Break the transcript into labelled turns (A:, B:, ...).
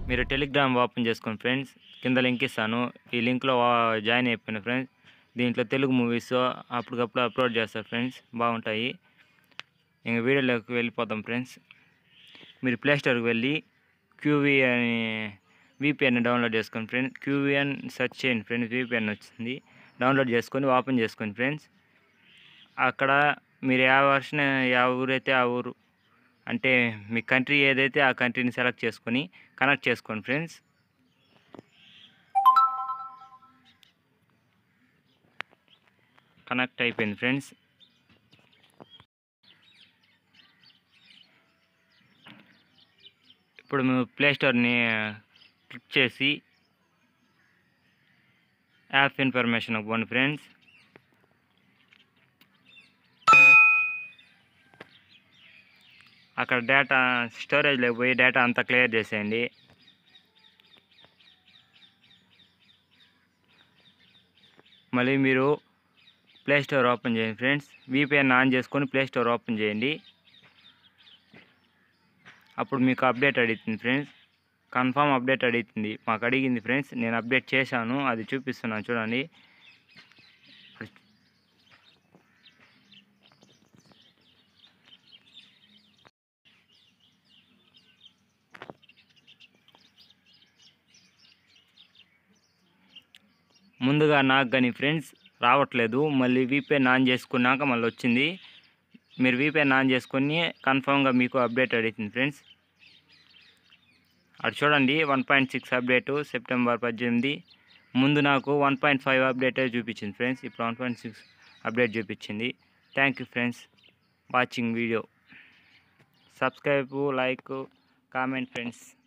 A: మీరు Telegram open చేసుకోండి friends కింద లింక్ ఇస్తాను ఈ లింక్లో వా- జాయిన్ అయిపోయిన ఫ్రెండ్స్ దీంట్లో తెలుగు మూవీస్ అప్పటికప్పుడు అప్లోడ్ చేస్తారు ఫ్రెండ్స్ బాగుంటాయి ఇంక వీడియోలోకి వెళ్ళిపోతాం ఫ్రెండ్స్ మీరు ప్లే స్టోర్కి వెళ్ళి క్యూవీ అని విపిఎన్ డౌన్లోడ్ చేసుకోండి ఫ్రెండ్స్ క్యూవీఎన్ సెర్చ్ చేయండి ఫ్రెండ్స్ విపిఎన్ వచ్చింది డౌన్లోడ్ చేసుకొని ఓపెన్ చేసుకోండి ఫ్రెండ్స్ అక్కడ మీరు ఏ వర్షన్ ఏ ఊరైతే ఆ ఊరు అంటే మీ కంట్రీ ఏదైతే ఆ కంట్రీని సెలెక్ట్ చేసుకొని కనెక్ట్ చేసుకోండి ఫ్రెండ్స్ కనెక్ట్ అయిపోయింది ఫ్రెండ్స్ ఇప్పుడు మేము ప్లే స్టోర్ని క్లిక్ చేసి యాప్ ఇన్ఫర్మేషన్ పోండి ఫ్రెండ్స్ అక్కడ డేటా స్టోరేజ్లోకి పోయి డేటా అంతా క్లియర్ చేసేయండి మళ్ళీ మీరు ప్లే స్టోర్ ఓపెన్ చేయండి ఫ్రెండ్స్ విపిఎన్ ఆన్ చేసుకొని ప్లే స్టోర్ ఓపెన్ చేయండి అప్పుడు మీకు అప్డేట్ అడుగుతుంది ఫ్రెండ్స్ కన్ఫామ్ అప్డేట్ అడుగుతుంది మాకు అడిగింది ఫ్రెండ్స్ నేను అప్డేట్ చేశాను అది చూపిస్తున్నాను చూడండి ముందుగా నాకు కానీ ఫ్రెండ్స్ రావట్లేదు మళ్ళీ వీపీఎన్ ఆన్ చేసుకున్నాక మళ్ళీ వచ్చింది మీరు వీపీఎన్ ఆన్ చేసుకొని కన్ఫామ్గా మీకు అప్డేట్ అడుగుతుంది ఫ్రెండ్స్ అటు చూడండి one point six update September పద్దెనిమిది ముందు నాకు వన్ పాయింట్ ఫైవ్ అప్డేటే చూపించింది ఫ్రెండ్స్ ఇప్పుడు వన్ పాయింట్ సిక్స్ అప్డేట్ చూపించింది thank you friends watching video subscribe like comment friends